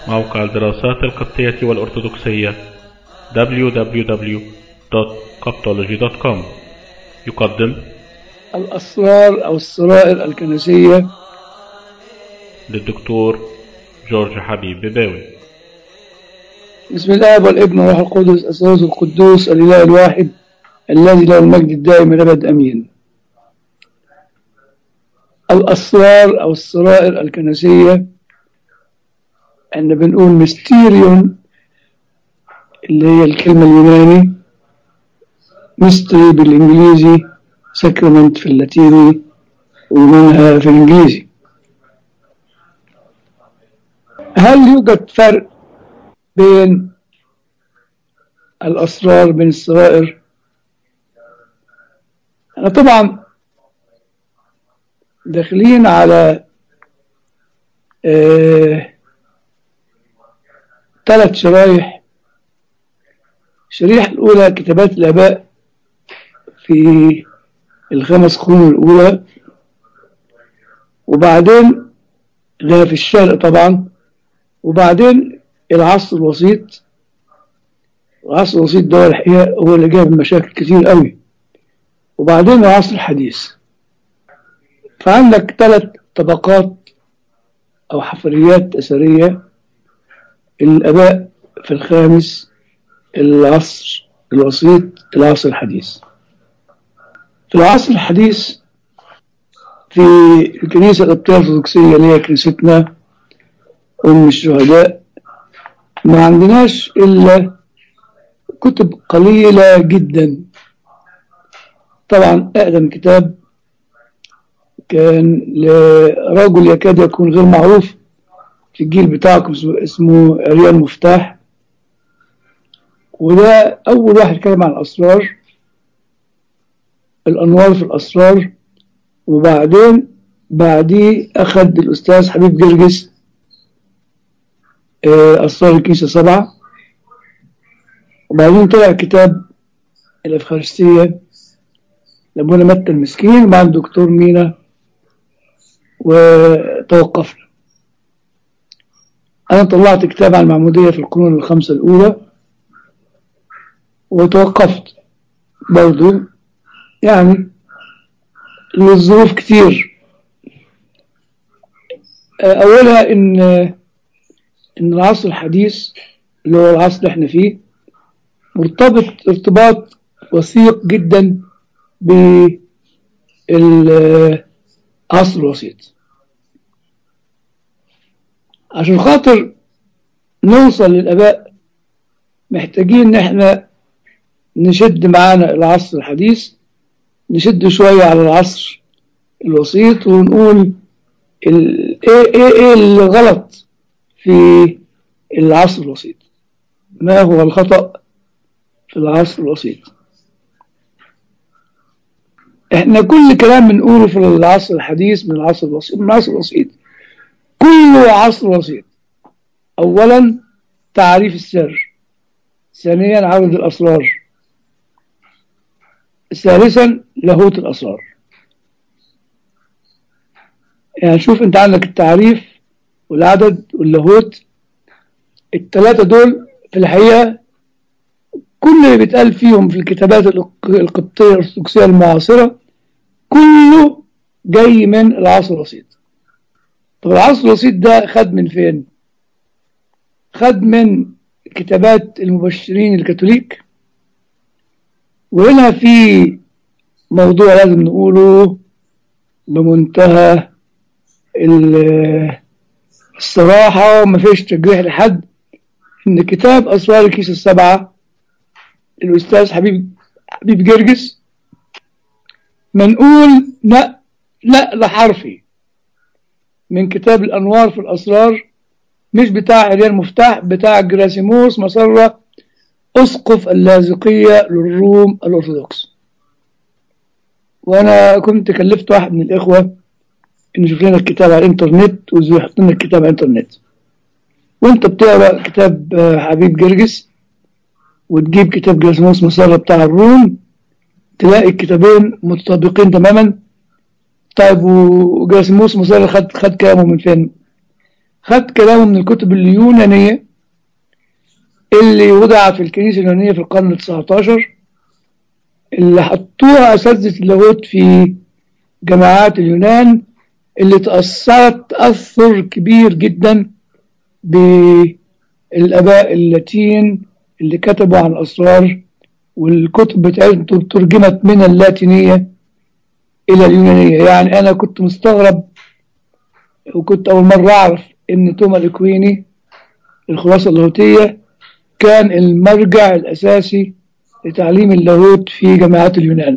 موقع الدراسات القبطية والأرثوذكسية www.coptology.com يقدم الأسرار أو السرائر الكنسية للدكتور جورج حبيب بباوي بسم الله والابن والروح القدس أساس القدوس الإله الواحد الذي له المجد الدائم الأبد أمين الأسرار أو السرائر الكنسية احنا بنقول ميستيريون اللي هي الكلمة اليوناني ميستري بالإنجليزي ساكرمنت في اللاتيني ومنها في الإنجليزي هل يوجد فرق بين الأسرار بين السرائر أنا طبعا داخلين على آه ثلاث شرايح الشريحة الأولى كتابات الآباء في الخمس قرون الأولى وبعدين ده في الشرق طبعا وبعدين العصر الوسيط العصر الوسيط ده الحقيقة هو اللي جاب مشاكل كتير قوي وبعدين العصر الحديث فعندك ثلاث طبقات أو حفريات أثرية الآباء في الخامس العصر الوسيط العصر الحديث في العصر الحديث في الكنيسة القبطية الأرثوذكسية اللي هي كنيستنا أم الشهداء ما عندناش إلا كتب قليلة جدا طبعا أقدم كتاب كان لرجل يكاد يكون غير معروف في الجيل بتاعكم اسمه عريان مفتاح وده أول واحد اتكلم عن الأسرار الأنوار في الأسرار وبعدين بعديه أخذ الأستاذ حبيب جرجس أسرار الكنيسة سبعة وبعدين طلع كتاب الأفخارستية لأبونا متى المسكين مع الدكتور مينا وتوقفنا أنا طلعت كتاب عن المعمودية في القرون الخمسة الأولى وتوقفت برضو يعني للظروف كتير أولها إن إن العصر الحديث اللي هو العصر اللي احنا فيه مرتبط ارتباط وثيق جدا بالعصر الوسيط عشان خاطر نوصل للآباء محتاجين إن احنا نشد معانا العصر الحديث نشد شوية على العصر الوسيط ونقول ال... ايه ايه ايه اللي غلط في العصر الوسيط ما هو الخطأ في العصر الوسيط احنا كل كلام بنقوله في العصر الحديث من العصر الوسيط من العصر الوسيط كله عصر وسيط اولا تعريف السر ثانيا عرض الاسرار ثالثا لاهوت الاسرار يعني شوف انت عندك التعريف والعدد واللاهوت الثلاثة دول في الحقيقة كل اللي بيتقال فيهم في الكتابات القبطية الأرثوذكسية المعاصرة كله جاي من العصر الوسيط طب العصر الوسيط ده خد من فين؟ خد من كتابات المبشرين الكاثوليك وهنا في موضوع لازم نقوله بمنتهى الصراحة وما فيش تجريح لحد إن كتاب أسرار الكيس السبعة الأستاذ حبيب حبيب جرجس منقول لا لا حرفي من كتاب الأنوار في الأسرار مش بتاع عريان مفتاح بتاع جراسيموس مسرة أسقف اللاذقية للروم الأرثوذكس وأنا كنت كلفت واحد من الإخوة إنه يشوف لنا الكتاب على الإنترنت وإزاي يحط لنا الكتاب على الإنترنت وأنت بتقرأ كتاب حبيب جرجس وتجيب كتاب جراسيموس مسرة بتاع الروم تلاقي الكتابين متطابقين تماما طيب وجراسيموس مسرة خد خد كلامه من فين؟ خد كلامه من الكتب اليونانية اللي وضع في الكنيسة اليونانية في القرن ال 19 اللي حطوها أساتذة اللاهوت في جامعات اليونان اللي تأثرت تأثر كبير جدا بالآباء اللاتين اللي كتبوا عن الأسرار والكتب بتاعتهم ترجمت من اللاتينية إلى اليونانية يعني أنا كنت مستغرب وكنت أول مرة أعرف إن توما الإكويني الخلاصة اللاهوتية كان المرجع الأساسي لتعليم اللاهوت في جامعات اليونان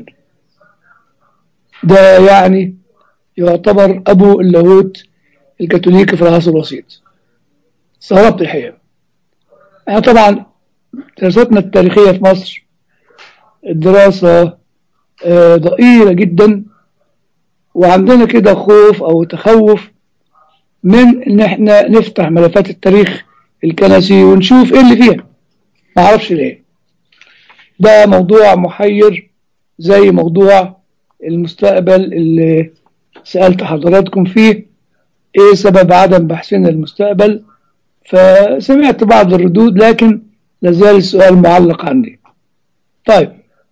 ده يعني يعتبر أبو اللاهوت الكاثوليكي في العصر الوسيط استغربت الحقيقة احنا طبعا دراستنا التاريخية في مصر الدراسة آه، ضئيلة جدا وعندنا كده خوف أو تخوف من إن احنا نفتح ملفات التاريخ الكنسي ونشوف إيه اللي فيها ما أعرفش ليه ده موضوع محير زي موضوع المستقبل اللي سألت حضراتكم فيه ايه سبب عدم بحثنا المستقبل فسمعت بعض الردود لكن لازال السؤال معلق عندي طيب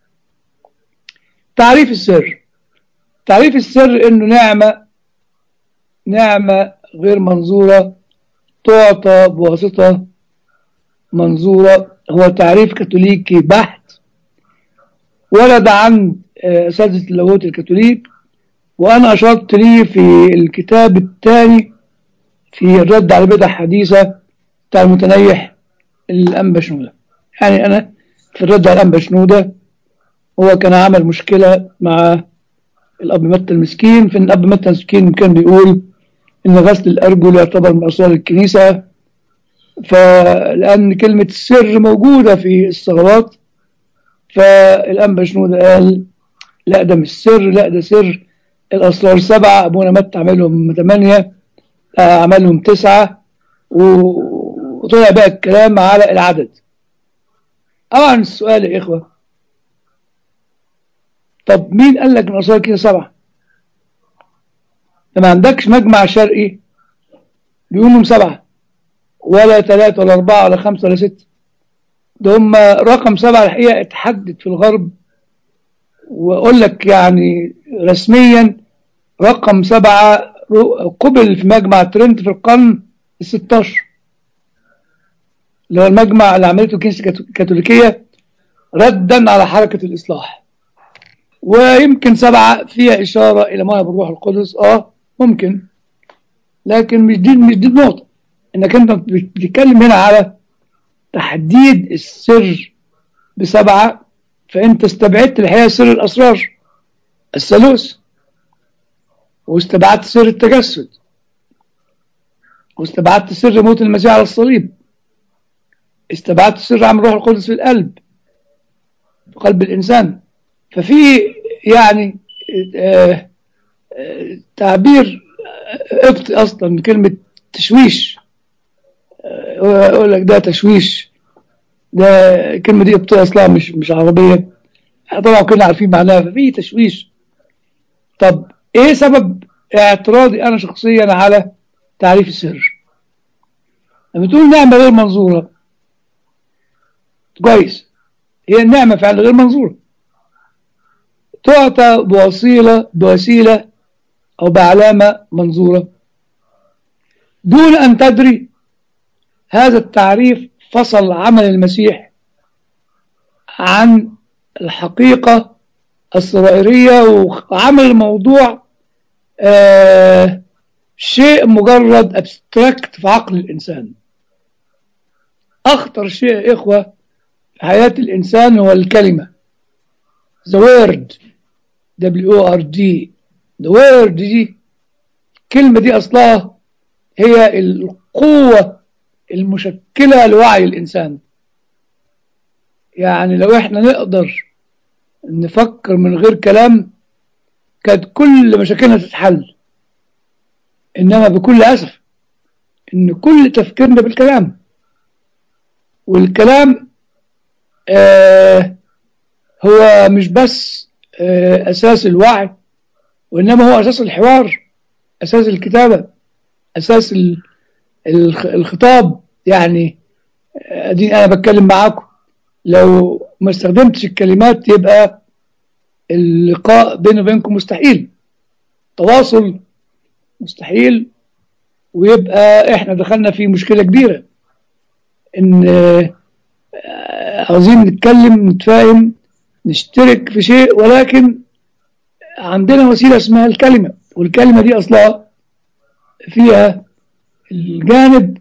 تعريف السر تعريف السر انه نعمة نعمة غير منظورة تعطى بواسطة منظورة هو تعريف كاثوليكي بحت ورد عند آه، أساتذة اللاهوت الكاثوليك وأنا أشرت لي في الكتاب الثاني في الرد على بدع حديثة بتاع المتنيح الأنبا شنودة يعني أنا في الرد على الأنبا شنودة هو كان عمل مشكلة مع الأب متى المسكين في إن الأب متى المسكين كان بيقول إن غسل الأرجل يعتبر من أسرار الكنيسة فلأن كلمة السر موجودة في الصلوات فالأنبا شنودة قال لا ده مش سر لا ده سر الأسرار سبعة أبونا متى عملهم ثمانية آه، عملهم تسعة و- وطلع بقى الكلام على العدد طبعا السؤال يا إخوة طب مين قال لك إن الأسرار كده سبعة؟ ما عندكش مجمع شرقي بيقولوا سبعة ولا ثلاثة ولا أربعة ولا خمسة ولا ستة ده هم رقم سبعة الحقيقة اتحدد في الغرب وأقول لك يعني رسميا رقم سبعة رو- قبل في مجمع ترنت في القرن الستاشر اللي هو المجمع اللي عملته الكنيسة الكاثو- الكاثوليكية ردا على حركة الإصلاح ويمكن سبعة فيها إشارة إلى موهبة الروح القدس آه ممكن لكن مش دي مش دي النقطة إنك أنت بتتكلم هنا على تحديد السر بسبعة فأنت استبعدت الحقيقة سر الأسرار الثالوث واستبعدت سر التجسد واستبعدت سر موت المسيح على الصليب استبعدت سر عمل الروح القدس في القلب في قلب الإنسان ففي يعني آه آه تعبير قبط أصلا من كلمة تشويش آه، يقول لك ده تشويش ده الكلمة دي قبطية أصلا مش مش عربية احنا طبعا كلنا عارفين معناها ففي تشويش طب ايه سبب اعتراضي انا شخصيا على تعريف السر لما تقول نعمة غير منظورة كويس هي النعمة فعلا غير منظورة تعطى بوسيلة بوسيلة أو بعلامة منظورة دون أن تدري هذا التعريف فصل عمل المسيح عن الحقيقة السرائرية وعمل الموضوع آه شيء مجرد ابستراكت في عقل الإنسان أخطر شيء يا إخوة في حياة الإنسان هو الكلمة the word W-O-R-D the word دي الكلمة دي أصلها هي القوة المشكلة لوعي الإنسان يعني لو إحنا نقدر نفكر من غير كلام كانت كل مشاكلنا تتحل إنما بكل أسف إن كل تفكيرنا بالكلام والكلام آه هو مش بس آه أساس الوعي وإنما هو أساس الحوار أساس الكتابة أساس الخ- الخطاب يعني اديني انا بتكلم معاكم لو ما استخدمتش الكلمات يبقى اللقاء بيني وبينكم مستحيل تواصل مستحيل ويبقى احنا دخلنا في مشكلة كبيرة ان آه، عاوزين نتكلم نتفاهم نشترك في شيء ولكن عندنا وسيلة اسمها الكلمة والكلمة دي أصلها فيها الجانب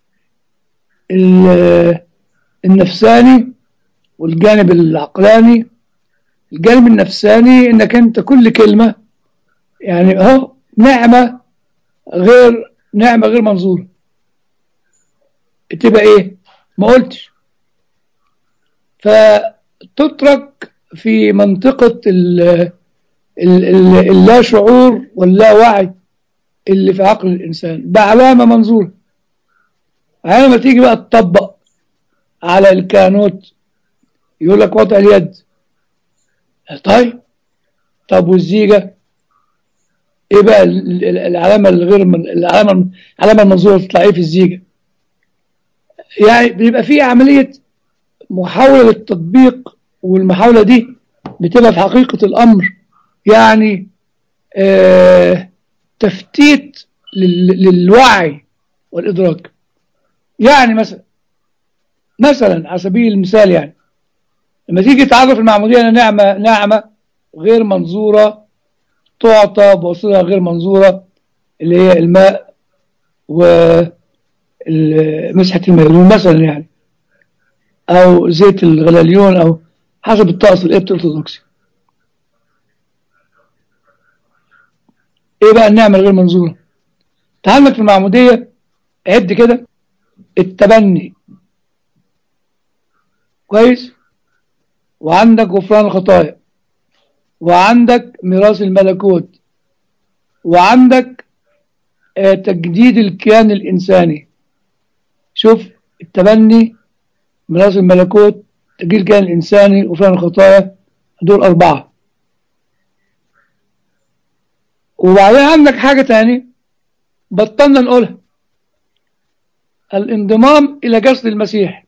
ال- النفساني والجانب العقلاني الجانب النفساني انك انت كل كلمة يعني اهو نعمة غير نعمة غير منظورة تبقى ايه ما قلتش فتترك في منطقة ال ال- ال- اللا شعور واللا وعي اللي في عقل الإنسان بعلامة منظورة لما تيجي بقى تطبق على الكانوت يقول لك وضع اليد طيب طب والزيجة ايه بقى ال- ال- العلامة الغير من العلامة العلامة المنظورة تطلع ايه في الزيجة يعني بيبقى في عملية محاولة للتطبيق والمحاولة دي بتبقى في حقيقة الأمر يعني آه تفتيت لل- للوعي والإدراك يعني مثلا مثلا على سبيل المثال يعني لما تيجي تعرف المعمودية أن نعمة نعمة غير منظورة تعطى بواسطة غير منظورة اللي هي الماء ومسحة الميلون مثلا يعني أو زيت الغلاليون أو حسب الطقس القبط الأرثوذكسي إيه بقى النعمة الغير منظورة؟ تعلمك في المعمودية عد كده التبني كويس وعندك غفران الخطايا وعندك ميراث الملكوت وعندك آه، تجديد الكيان الإنساني شوف التبني ميراث الملكوت تجديد الكيان الإنساني غفران الخطايا دول أربعة وبعدين عندك حاجة تاني بطلنا نقولها الانضمام إلى جسد المسيح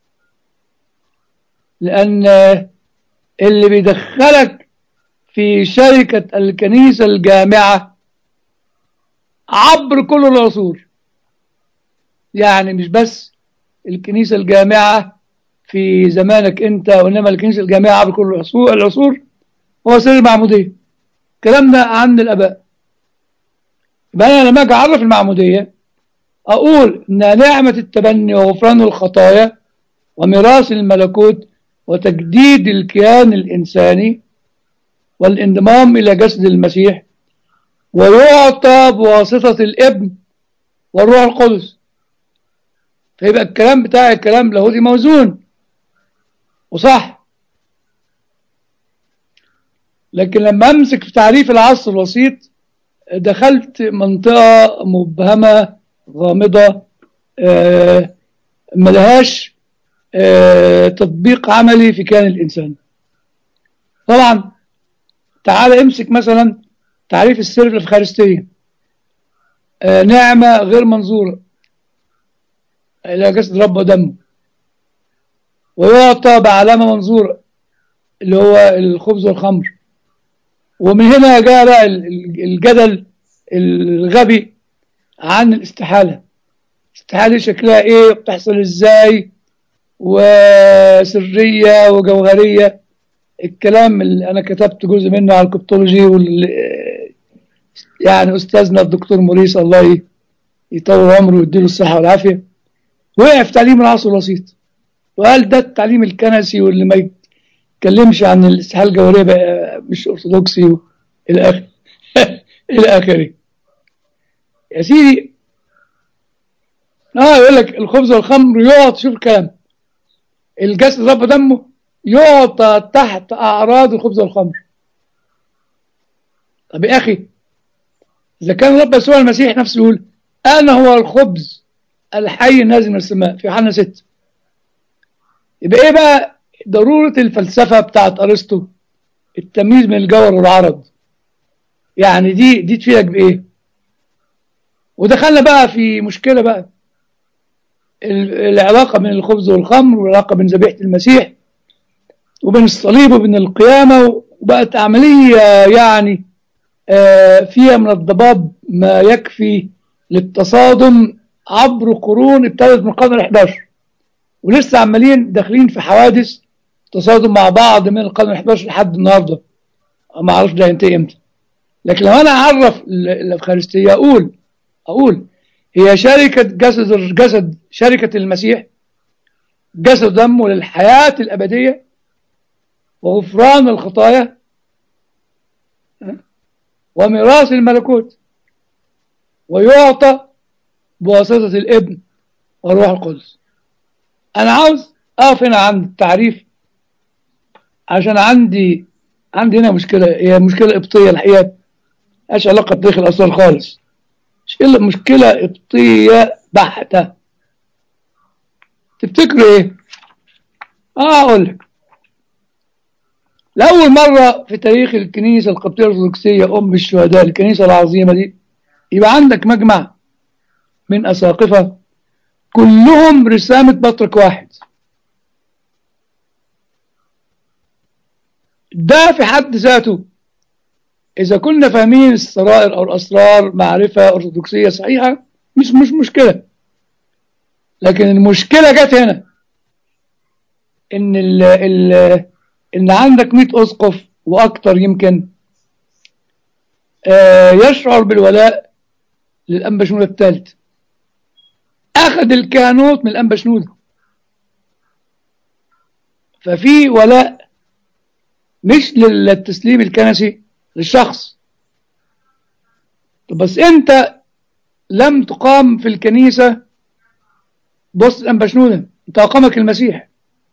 لأن اللي بيدخلك في شركة الكنيسة الجامعة عبر كل العصور يعني مش بس الكنيسة الجامعة في زمانك انت وانما الكنيسة الجامعة عبر كل العصور العصور هو سر المعمودية الكلام ده عن الآباء يبقى أنا لما أجي أعرف المعمودية أقول إن نعمة التبني وغفران الخطايا وميراث الملكوت وتجديد الكيان الإنساني والانضمام إلى جسد المسيح ويعطى بواسطة الابن والروح القدس فيبقى الكلام بتاع الكلام لاهوتي موزون وصح لكن لما امسك في تعريف العصر الوسيط دخلت منطقة مبهمة غامضة آه، ملهاش آه، تطبيق عملي في كيان الإنسان طبعا تعال امسك مثلا تعريف السر في الأفخارستية آه، نعمة غير منظورة إلى جسد رب ودمه ويعطى بعلامة منظورة اللي هو الخبز والخمر ومن هنا جاء بقى ال- ال- الجدل الغبي عن الاستحالة الاستحالة شكلها ايه بتحصل ازاي وسرية وجوهرية الكلام اللي انا كتبت جزء منه على الكبتولوجي وال يعني استاذنا الدكتور موريس الله ي- يطول عمره ويديله الصحة والعافية وقع في تعليم العصر الوسيط وقال ده التعليم الكنسي واللي ما يتكلمش عن الاستحالة الجوهرية بقى مش أرثوذكسي و- إلى آخره إلى آخره يا سيدي اه يقول لك الخبز والخمر يعطى شوف الكلام الجسد رب دمه يعطى تحت أعراض الخبز والخمر طب يا أخي إذا كان رب يسوع المسيح نفسه يقول أنا هو الخبز الحي النازل من السماء في يوحنا 6 يبقى إيه بقى ضرورة الفلسفة بتاعت أرسطو التمييز من الجوهر والعرض يعني دي دي تفيدك بإيه ودخلنا بقى في مشكلة بقى العلاقة بين الخبز والخمر والعلاقة بين ذبيحة المسيح وبين الصليب وبين القيامة وبقت عملية يعني فيها من الضباب ما يكفي للتصادم عبر قرون ابتدت من القرن ال11 ولسه عمالين داخلين في حوادث تصادم مع بعض من القرن ال11 لحد النهارده ما اعرفش ده ينتهي امتى لكن لو انا اعرف الافخارستيه اقول اقول هي شركه جسد الجسد شركه المسيح جسد دمه للحياه الابديه وغفران الخطايا وميراث الملكوت ويعطى بواسطة الابن والروح القدس أنا عاوز أقف هنا عند التعريف عشان عندي عندي هنا مشكلة هي مشكلة قبطية الحقيقة ملهاش علاقة بتاريخ الأسرار خالص مشكلة مشكلة قبطية بحتة تفتكروا إيه؟ آه أقول لك لأول مرة في تاريخ الكنيسة القبطية الأرثوذكسية أم الشهداء الكنيسة العظيمة دي يبقى عندك مجمع من أساقفة كلهم رسامة بطرك واحد ده في حد ذاته إذا كنا فاهمين السرائر أو الأسرار معرفة أرثوذكسية صحيحة مش مش مشكلة لكن المشكلة جت هنا إن ال ال إن عندك 100 أسقف وأكتر يمكن آه يشعر بالولاء للأنبا شنودة الثالث أخذ الكهنوت من الأنبا شنودة ففي ولاء مش للتسليم الكنسي للشخص بس أنت لم تقام في الكنيسة بص الأنبا شنودة أنت أقامك المسيح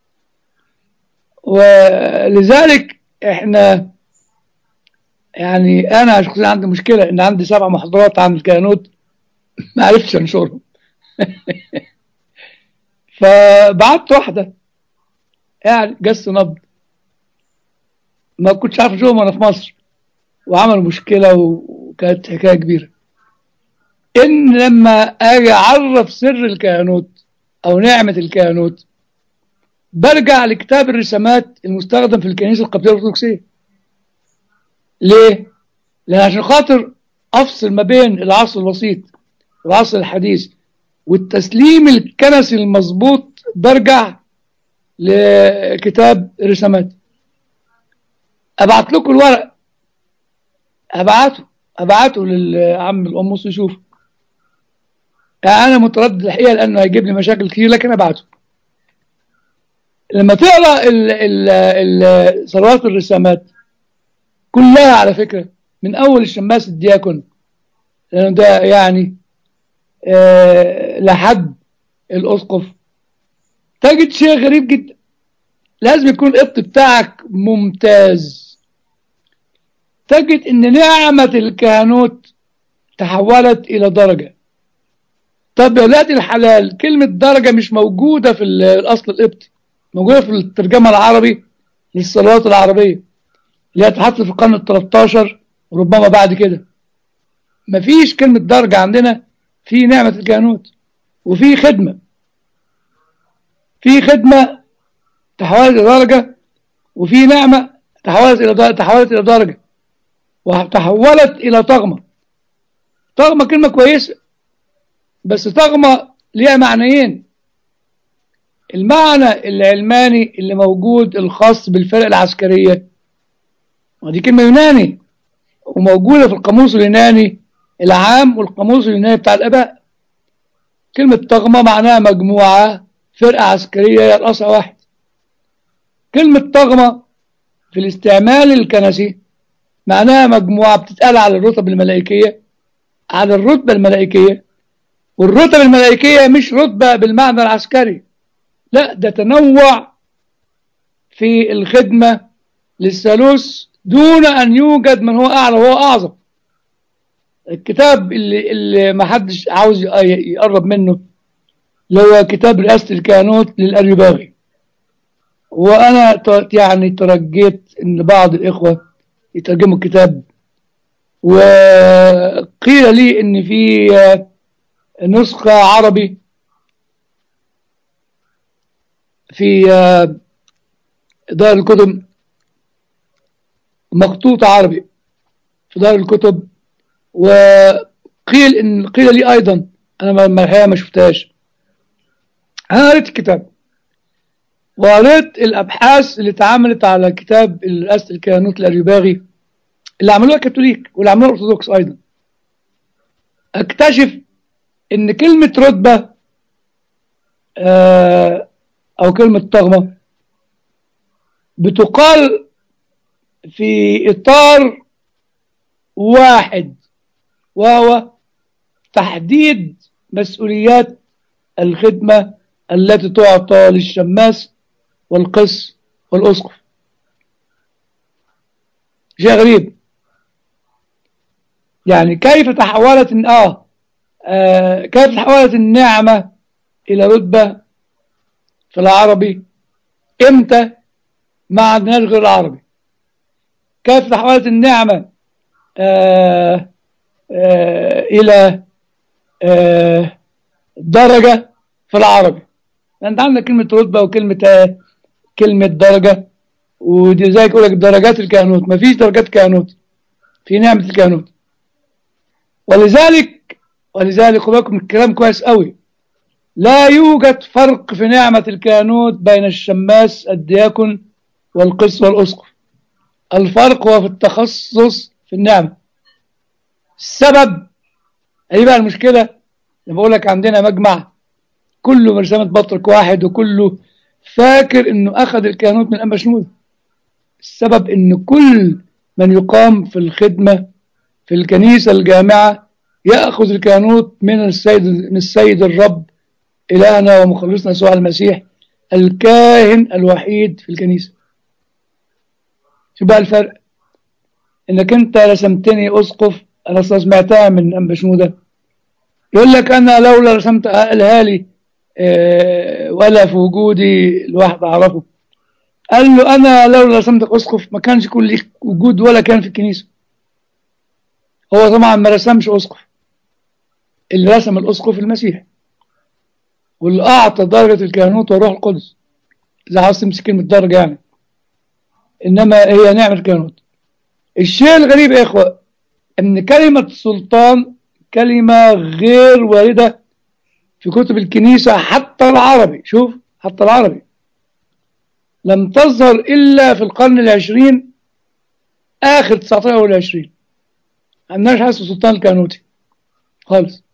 ولذلك احنا يعني انا شخصيا عندي مشكله ان عندي سبع محاضرات عن الكهنوت ما عرفتش انشرهم فبعت واحده يعني جس نبض ما كنتش عارف اشوفهم وانا في مصر وعملوا مشكله وكانت حكايه كبيره ان لما اجي اعرف سر الكهنوت او نعمه الكهنوت برجع لكتاب الرسامات المستخدم في الكنيسة القبطية الأرثوذكسية ليه؟ لأن عشان خاطر أفصل ما بين العصر الوسيط والعصر الحديث والتسليم الكنسي المظبوط برجع لكتاب الرسامات أبعت لكم الورق أبعته أبعته للعم القمص يشوف يعني أنا متردد الحقيقة لأنه هيجيب لي مشاكل كتير لكن أبعته لما تقرا صلوات الرسامات كلها على فكره من اول الشماس الدياكون لانه ده يعني آه لحد الاسقف تجد شيء غريب جدا لازم يكون القبط بتاعك ممتاز تجد ان نعمه الكهنوت تحولت الى درجه طب يا ولاد الحلال كلمه درجه مش موجوده في الاصل القبطي موجودة في الترجمة العربي للصلوات العربية اللي هي اتحطت في القرن ال 13 وربما بعد كده مفيش كلمة درجة عندنا في نعمة الكهنوت وفي خدمة في خدمة تحولت إلى درجة وفي نعمة تحولت إلى تحولت إلى درجة وتحولت إلى طغمة طغمة كلمة كويسة بس طغمة ليها معنيين المعنى العلماني اللي موجود الخاص بالفرق العسكرية ودي كلمة يوناني وموجودة في القاموس اليوناني العام والقاموس اليوناني بتاع الآباء كلمة طغمة معناها مجموعة فرقة عسكرية يرأسها واحد كلمة طغمة في الاستعمال الكنسي معناها مجموعة بتتقال على الرتب الملائكية على الرتبة الملائكية والرتب الملائكية مش رتبة بالمعنى العسكري لا ده تنوع في الخدمة للثالوث دون أن يوجد من هو أعلى وهو أعظم الكتاب اللي, اللي ما حدش عاوز يقرب منه اللي هو كتاب رئاسة الكهنوت للأريباغي وأنا يعني ترجيت إن بعض الإخوة يترجموا الكتاب وقيل لي إن في نسخة عربي في آه، دار الكتب مخطوط عربي في دار الكتب وقيل ان قيل لي ايضا انا ما- ما الحقيقه ما شفتهاش انا قريت الكتاب وقريت الابحاث اللي اتعملت على كتاب رئاسه الكهنوت الاريباغي اللي عملوها كاثوليك واللي عملوها ارثوذكس ايضا اكتشف ان كلمه رتبه آه، او كلمه طغمه بتقال في اطار واحد وهو تحديد مسؤوليات الخدمه التي تعطى للشماس والقس والاسقف شيء غريب يعني كيف تحولت إن- آه, اه كيف تحولت النعمة إلى رتبة في العربي إمتى ما عندناش غير العربي كيف تحولت النعمة آه آه إلى آه درجة في العربي أنت عندك كلمة رتبة وكلمة آه كلمة درجة ودي زي يقول لك درجات الكهنوت مفيش درجات كهنوت في نعمة الكهنوت ولذلك ولذلك خد بالكم الكلام كويس قوي لا يوجد فرق في نعمة الكهنوت بين الشماس الدياكون والقس والأسقف الفرق هو في التخصص في النعمة السبب ايه بقى المشكلة لما بقول لك عندنا مجمع كله مرسمة بطرك واحد وكله فاكر انه اخذ الكهنوت من انبا شنود السبب ان كل من يقام في الخدمة في الكنيسة الجامعة يأخذ الكهنوت من السيد من السيد الرب إلهنا ومخلصنا يسوع المسيح الكاهن الوحيد في الكنيسة شو بقى الفرق انك انت رسمتني اسقف انا أصلاً سمعتها من انبا شنودة يقول لك انا لولا رسمت اهالي آه، ولا في وجودي الواحد اعرفه قال له انا لولا رسمتك اسقف ما كانش يكون ليك وجود ولا كان في الكنيسه هو طبعا ما رسمش اسقف اللي رسم الاسقف المسيح واللي اعطى درجه الكهنوت والروح القدس اذا عاوز تمسك كلمه درجه يعني انما هي نعمه الكهنوت الشيء الغريب يا اخوه ان كلمه سلطان كلمه غير وارده في كتب الكنيسه حتى العربي شوف حتى العربي لم تظهر إلا في القرن العشرين آخر 19 أو العشرين عندناش حاسس السلطان الكانوتي خالص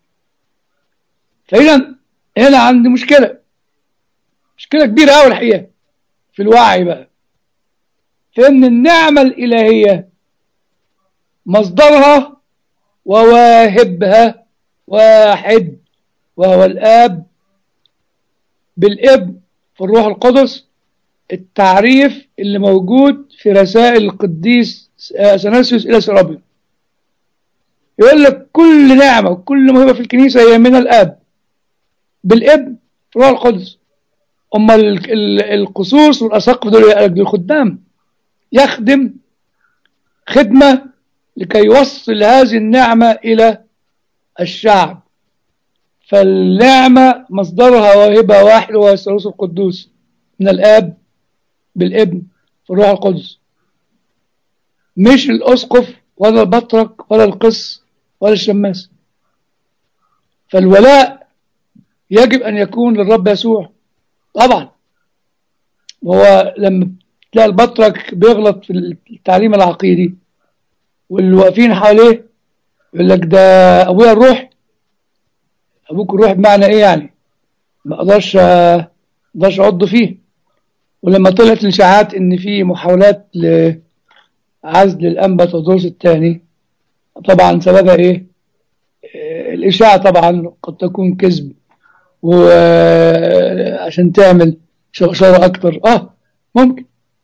فإذا هنا عندي مشكلة مشكلة كبيرة أوي الحقيقة في الوعي بقى فإن النعمة الإلهية مصدرها وواهبها واحد وهو الآب بالابن في الروح القدس التعريف اللي موجود في رسائل القديس اثناسيوس الى سرابيون يقول لك كل نعمه وكل موهبه في الكنيسه هي من الاب بالابن في الروح القدس اما ال- ال- القصوص والاساقف دول دول خدام يخدم خدمه لكي يوصل هذه النعمه الى الشعب فالنعمه مصدرها واهبه واحد وهو الثالوث القدوس من الاب بالابن في الروح القدس مش الاسقف ولا البطرك ولا القس ولا الشماس فالولاء يجب ان يكون للرب يسوع طبعا وهو لما تلاقي البطرك بيغلط في التعليم العقيدي واللي واقفين حواليه يقول لك ده ابويا الروح ابوك الروح بمعنى ايه يعني ما اقدرش ما اقدرش اعض فيه ولما طلعت الاشاعات ان في محاولات لعزل الانبا تودروس الثاني طبعا سببها ايه آه، الاشاعه طبعا قد تكون كذب وعشان تعمل شوشره اكتر اه ممكن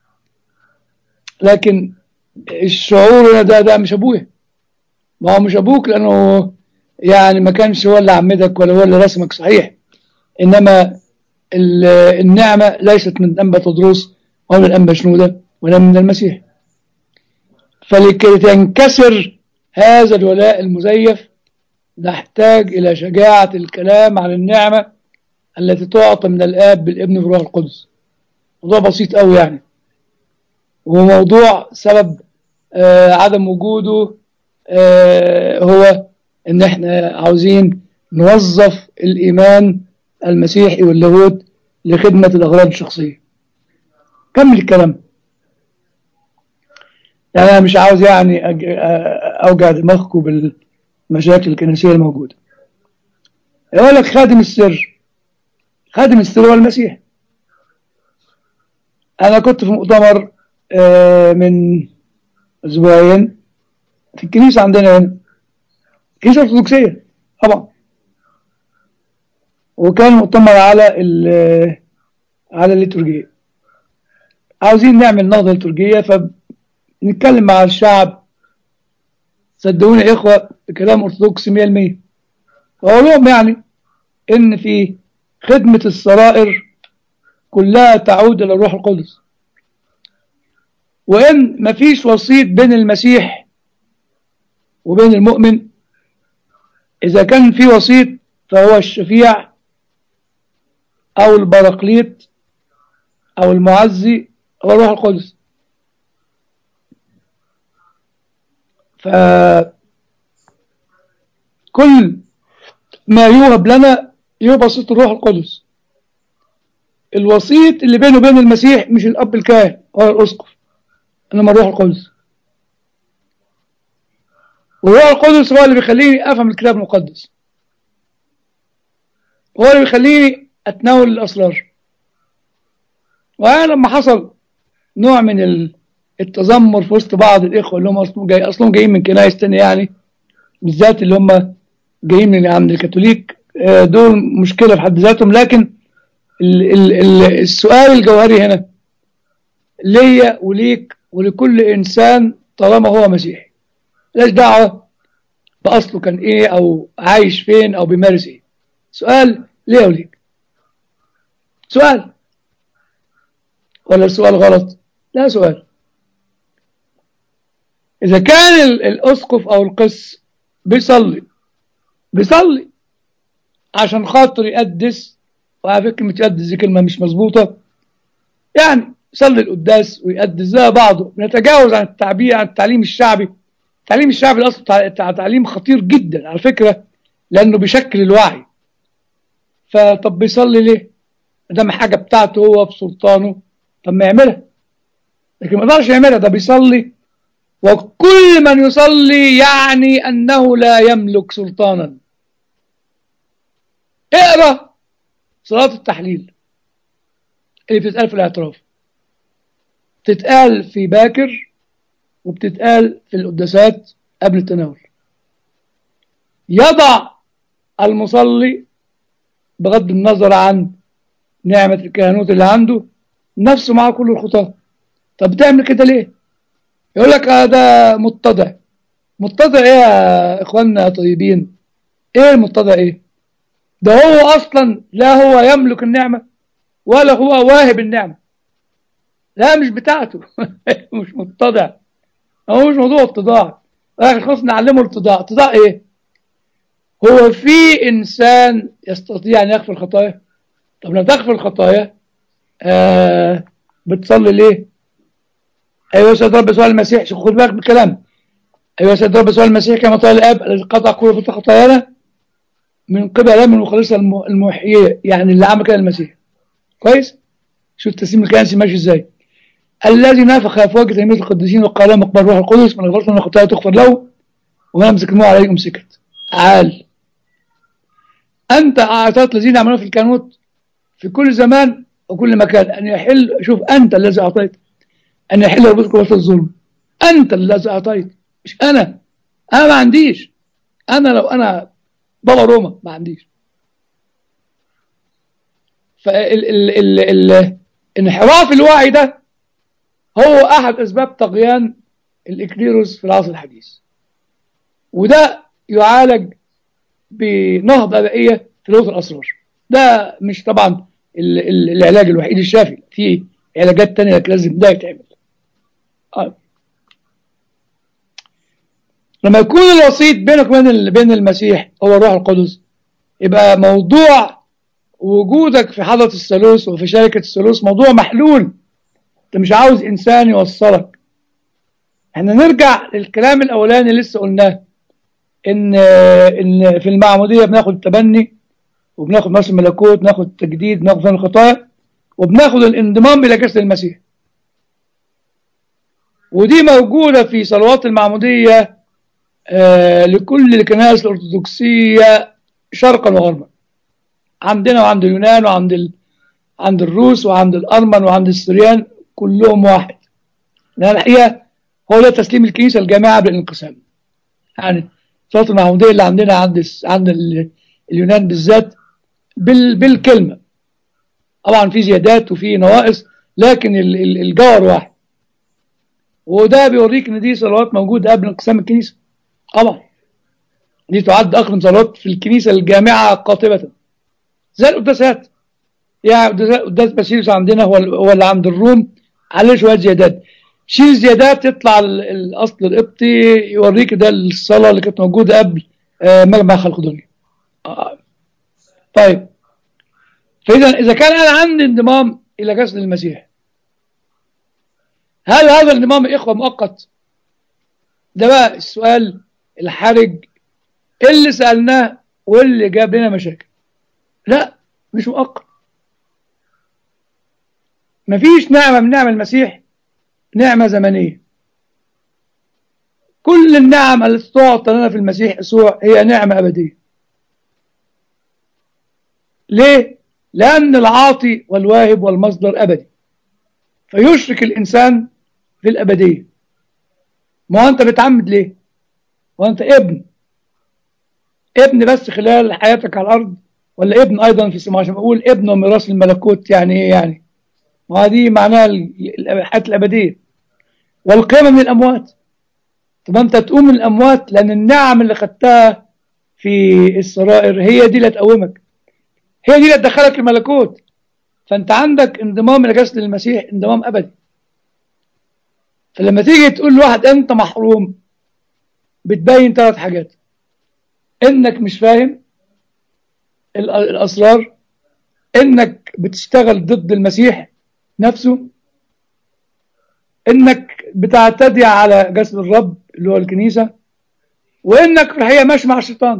لكن الشعور هنا ده ده مش ابويا ما هو مش ابوك لانه يعني ما كانش هو اللي عمدك ولا هو اللي رسمك صحيح انما ال- النعمة ليست من أنبا تدرس أو من أنبا شنودة ولا من المسيح فلكي تنكسر هذا الولاء المزيف نحتاج إلى شجاعة الكلام عن النعمة التي تعطى من الآب بالابن والروح القدس موضوع بسيط قوي يعني وموضوع سبب آه عدم وجوده آه هو ان احنا عاوزين نوظف الايمان المسيحي واللاهوت لخدمة الاغراض الشخصية كمل الكلام يعني انا مش عاوز يعني أج... اوجع دماغكم بالمشاكل الكنسية الموجودة يقول لك خادم السر خادم السر هو المسيح انا كنت في مؤتمر آه من اسبوعين في الكنيسة عندنا هنا كنيسة أرثوذكسية طبعا وكان مؤتمر على على الليتورجية عاوزين نعمل نهضة ليتورجية فنتكلم مع الشعب صدقوني يا إخوة كلام أرثوذكسي 100% فأقول لهم يعني إن في خدمة السرائر كلها تعود إلى الروح القدس وإن مفيش وسيط بين المسيح وبين المؤمن إذا كان في وسيط فهو الشفيع أو البراقليط أو المعزي هو الروح القدس فكل ما يوهب لنا يوهب وسيط الروح القدس الوسيط اللي بينه وبين المسيح مش الأب الكاهن هو الأسقف إنما الروح القدس والروح القدس هو اللي بيخليني أفهم الكتاب المقدس هو اللي بيخليني أتناول الأسرار وأنا لما حصل نوع من التذمر في وسط بعض الإخوة اللي هم أصلهم جاي أصلهم جايين من كنايس تانية يعني بالذات اللي هم جايين من عند الكاثوليك دول مشكلة في حد ذاتهم لكن ال ال ال السؤال الجوهري هنا ليا وليك ولكل إنسان طالما هو مسيحي لاش دعوة بأصله كان إيه أو عايش فين أو بيمارس إيه سؤال ليه وليك سؤال ولا السؤال غلط لا سؤال إذا كان الأسقف أو القس بيصلي بيصلي عشان خاطر يقدس وعلى فكرة يقدس دي كلمة مش مظبوطة يعني يصلي القداس ويقدس زي بعضه بنتجاوز عن التعبير عن التعليم الشعبي التعليم الشعبي الاصل تعليم خطير جدا على فكرة لأنه بيشكل الوعي فطب بيصلي ليه؟ ده حاجة بتاعته هو بسلطانه طب ما يعملها لكن ما يقدرش يعملها ده بيصلي وكل من يصلي يعني أنه لا يملك سلطانا اقرأ صلاة التحليل اللي بتتقال في الاعتراف بتتقال في باكر وبتتقال في القداسات قبل التناول يضع المصلي بغض النظر عن نعمة الكهنوت اللي عنده نفسه مع كل الخطاة طب بتعمل كده ليه يقول لك هذا متضع متضع ايه يا اخواننا طيبين ايه المتضع ايه ده هو اصلا لا هو يملك النعمة ولا هو واهب النعمة لا مش بتاعته مش متضع هو مش موضوع اتضاع خلاص نعلمه الاتضاع اتضاع ايه هو في انسان يستطيع ان يغفر الخطايا طب لما تغفر الخطايا آه بتصلي ليه ايوه يا سيد رب سؤال المسيح خد بالك من الكلام ايوه يا سيد رب سؤال المسيح كما قال الاب الذي قطع كل فتره خطايانا من قبل من مخلصة المحيية يعني اللي عمل كده المسيح كويس شوف التسليم الكنسي ماشي ازاي الذي نفخ في وجه تلاميذ القديسين وقال لهم اقبل روح القدس من غفرت من الخطايا تغفر له ومن امسك الموت عليه امسكت عال انت اعطيت الذين عملوا في الكانوت في كل زمان وكل مكان ان يحل شوف انت الذي اعطيت ان يحل ربك وسط الظلم انت الذي اعطيت مش انا انا ما عنديش انا لو انا بابا روما ما عنديش فالانحراف الوعي ده هو احد اسباب طغيان الاكليروس في العصر الحديث وده يعالج بنهضة أدائية في لغة الأسرار ده مش طبعا ال ال العلاج الوحيد الشافي في علاجات تانية لازم ده يتعمل آه. لما يكون الوسيط بينك وبين بين المسيح هو الروح القدس يبقى موضوع وجودك في حضرة الثالوث وفي شركة الثالوث موضوع محلول انت مش عاوز انسان يوصلك احنا نرجع للكلام الاولاني اللي لسه قلناه ان ان في المعموديه بناخد التبني وبناخد مثل الملكوت ناخد التجديد ناخد فن الخطايا وبناخد الانضمام الى جسد المسيح ودي موجوده في صلوات المعموديه آه لكل الكنائس الارثوذكسيه شرقا وغربا عندنا وعند اليونان وعند ال... عند الروس وعند الارمن وعند السريان كلهم واحد لان الحقيقه هو ده تسليم الكنيسه الجامعه بالانقسام يعني صلاه المعموديه اللي عندنا عند الس... عند ال... اليونان بالذات بال... بالكلمه طبعا في زيادات وفي نواقص لكن ال... ال... الجوهر واحد وده بيوريك ان دي صلوات موجوده قبل انقسام الكنيسه طبعا دي تعد اقدم صلوات في الكنيسه الجامعه قاطبه زي القداسات يعني قداس باسيليوس عندنا هو هو اللي عند الروم عليه شويه زيادات شيل زيادات تطلع الاصل القبطي يوريك ده الصلاه اللي كانت موجوده قبل مجمع خلق دنيا آه. طيب فاذا اذا كان انا عندي انضمام الى جسد المسيح هل هذا الانضمام يا اخوه مؤقت ده بقى السؤال الحرج اللي سالناه واللي جاب لنا مشاكل لا مش مؤقت مفيش نعمة من نعم المسيح نعمة زمنية كل النعم التي تعطى لنا في المسيح يسوع هي نعمة أبدية ليه؟ لأن العاطي والواهب والمصدر أبدي فيشرك الإنسان في الأبدية ما أنت بتعمد ليه؟ وأنت ابن ابن بس خلال حياتك على الأرض ولا ابن أيضا في السماء عشان بقول ابن وميراث الملكوت يعني إيه يعني؟ ما هذه معناها الحياة الأبدية والقيامة من الأموات طب أنت تقوم من الأموات لأن النعم اللي خدتها في السرائر هي دي اللي تقومك هي دي اللي تدخلك الملكوت فأنت عندك انضمام إلى جسد المسيح انضمام أبدي فلما تيجي تقول لواحد أنت محروم بتبين ثلاث حاجات إنك مش فاهم الأسرار إنك بتشتغل ضد المسيح نفسه انك بتعتدي على جسد الرب اللي هو الكنيسه وانك في الحقيقه ماشي مع الشيطان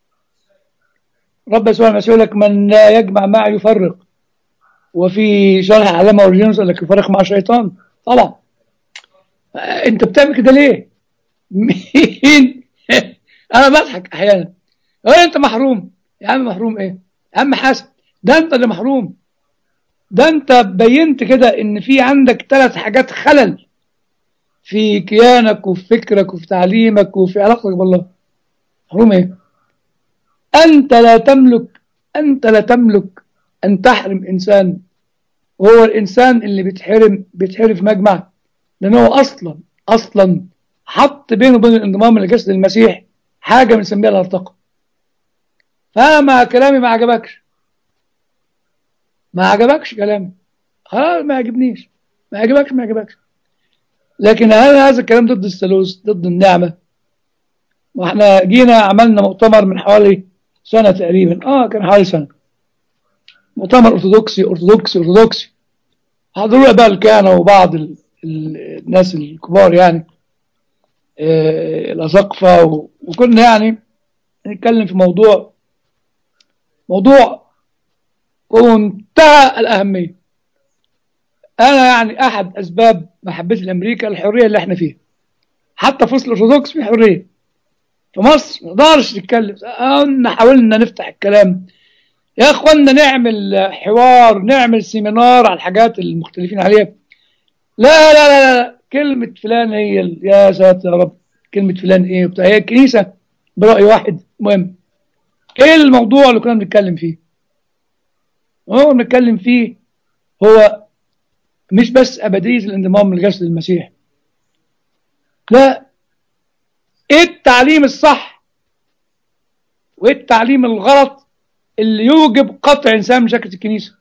رب يسوع المسيح لك من لا يجمع معي يفرق وفي شرح علامه اورجينوس قال لك يفرق مع الشيطان طبعا انت بتعمل كده ليه؟ مين؟ انا بضحك احيانا هو انت محروم يا عم محروم ايه؟ يا عم حاسب ده انت اللي محروم ده انت بينت كده ان في عندك ثلاث حاجات خلل في كيانك وفي فكرك وفي تعليمك وفي علاقتك بالله محروم ايه انت لا تملك انت لا تملك ان تحرم انسان وهو الانسان اللي بيتحرم بيتحرم في مجمع لان هو اصلا اصلا حط بينه وبين الانضمام لجسد المسيح حاجه بنسميها الارتقاء فما كلامي ما عجبكش ما عجبكش كلامي خلاص ما عجبنيش ما عجبكش ما عجبكش لكن هل هذا الكلام ضد الثالوث ضد النعمه واحنا جينا عملنا مؤتمر من حوالي سنه تقريبا اه كان حوالي سنه مؤتمر ارثوذكسي ارثوذكسي ارثوذكسي حضروا بقى الكهنه وبعض ال... ال... الناس الكبار يعني آه الاساقفه و... وكنا يعني نتكلم في موضوع موضوع ومنتهى الأهمية أنا يعني أحد أسباب محبتي لأمريكا الحرية اللي احنا فيها حتى في وسط الأرثوذكس في حرية في مصر ما نقدرش نتكلم قلنا حاولنا نفتح الكلام يا اخوانا نعمل حوار نعمل سيمينار على الحاجات المختلفين عليها لا لا لا, لا. كلمة فلان هي ال... يا ساتر يا رب كلمة فلان ايه وبتاع هي الكنيسة برأي واحد مهم ايه الموضوع اللي كنا بنتكلم فيه هو بنتكلم فيه هو مش بس أبدية الانضمام لجسد المسيح لا ايه التعليم الصح وايه التعليم الغلط اللي يوجب قطع انسان من شكل الكنيسه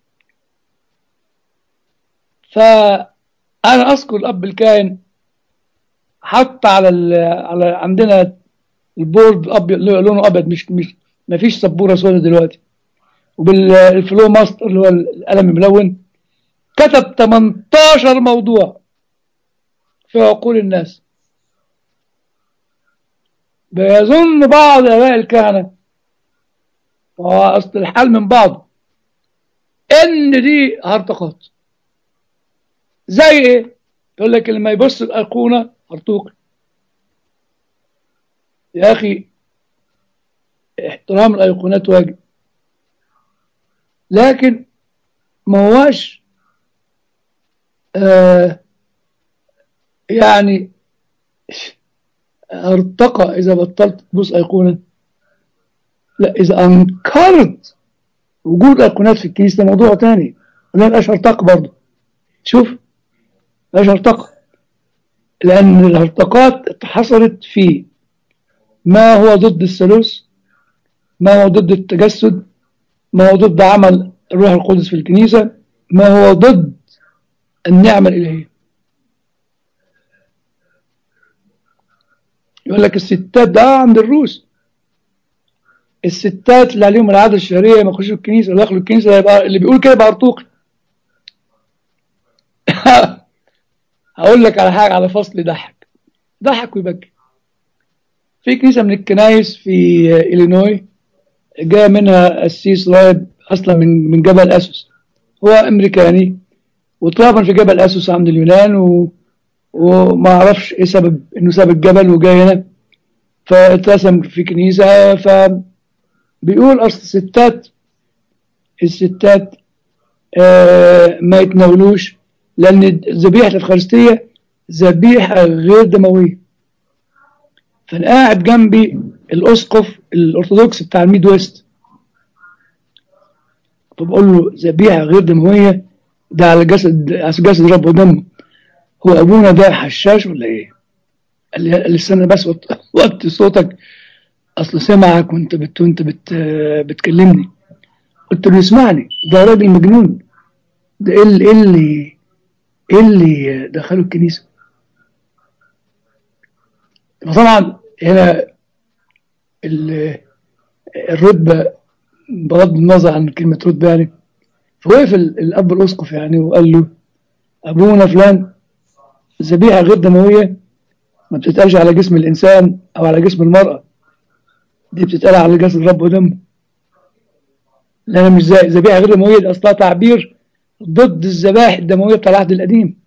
فانا اذكر الاب الكاهن حط على على عندنا البورد ابيض لونه ابيض مش مش ما فيش سبوره سوداء دلوقتي وبالفلو ماستر اللي هو القلم الملون كتب 18 موضوع في عقول الناس بيظن بعض اباء الكهنه واصل الحال من بعض ان دي هرطقات زي ايه يقول لك لما يبص الايقونه هرطوق يا اخي احترام الايقونات واجب لكن ما هواش آه يعني ارتقى اذا بطلت تبص ايقونه لا اذا انكرت وجود ايقونات في الكنيسه ده موضوع تاني ولا يبقاش ارتقى برضه شوف مبقاش ارتقى لان الارتقاءات حصلت في ما هو ضد الثالوث ما هو ضد التجسد ما هو ضد عمل الروح القدس في الكنيسة ما هو ضد النعمة الإلهية يقول لك الستات ده عند الروس الستات اللي عليهم العادة الشهرية ما يخشوا الكنيسة ولا يدخلوا الكنيسة يبقى اللي بيقول كده يبقى أرطوقي هقول لك على حاجة على فصل يضحك ضحك ويبكي في كنيسة من الكنايس في إلينوي جاء منها قسيس راهب أصلا من من جبل أسوس هو أمريكاني واترهبن في جبل أسوس عند اليونان و... وما أعرفش إيه سبب إنه ساب الجبل وجاي هنا فاترسم في كنيسة فبيقول أصل الستات الستات آه ما يتناولوش لأن ذبيحة الأفخارستية ذبيحة غير دموية فأنا قاعد جنبي الأسقف الأرثوذكس بتاع الميد ويست فبقول له ذبيحة غير دموية ده على جسد على جسد رب ودمه هو أبونا ده حشاش ولا إيه؟ قال لي قال لي استنى بس وط- وطي صوتك أصل سمعك وأنت بت وأنت بت بتكلمني قلت له اسمعني ده راجل مجنون ده إيه اللي إيه اللي إيه اللي دخله الكنيسة؟ فطبعا هنا ال- الرتبة بغض النظر عن كلمة رتبة يعني فوقف ال- الأب الأسقف يعني وقال له أبونا فلان ذبيحة غير دموية ما بتتقالش على جسم الإنسان أو على جسم المرأة دي بتتقال على جسد الرب ودمه لأن مش زي ذبيحة غير دموية دي أصلها تعبير ضد الذبائح الدموية بتاع العهد القديم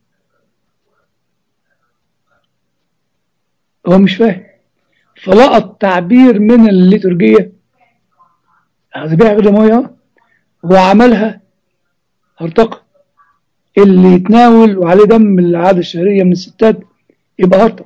هو مش فاهم فلقط تعبير من الليتورجية ذبيحة غير دموية هو عملها هرطقة اللي يتناول وعليه دم العادة الشهرية من الستات يبقى هرطق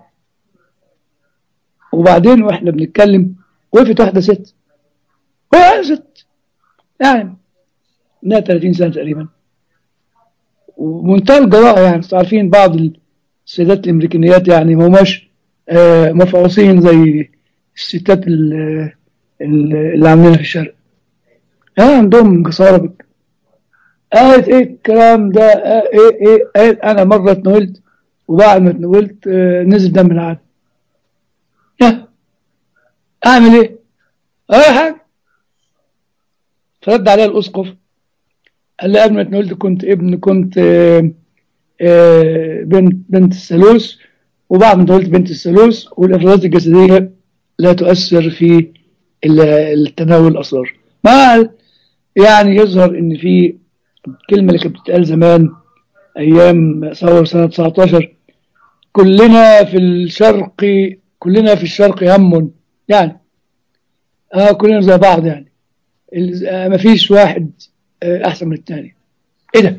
وبعدين واحنا بنتكلم وقفت واحدة ست هو ست يعني انها 30 سنة تقريبا ومنتهى الجراءة يعني انتوا عارفين بعض السيدات الامريكانيات يعني ما هماش آه، مفعوصين زي الستات ال- ال- اللي عاملينها في الشرق ها عندهم جسارة بك قالت ايه الكلام ده آه ايه ايه قالت انا مرة اتنولت وبعد ما اتنولت آه نزل دم العادة يا اعمل ايه اي حاجة فرد عليها الاسقف قال لي قبل ما اتنولت كنت ابن كنت آه آه بنت بنت الثالوث وبعد ما اتولدت بنت الثالوث والافرازات الجسدية لا تؤثر في ال- التناول الاسرار ما يعني يظهر ان في الكلمة اللي كانت بتتقال زمان ايام ثورة سنة 19 كلنا في الشرق كلنا في الشرق هم يعني اه كلنا زي بعض يعني ال- آه مفيش واحد آه احسن من الثاني ايه ده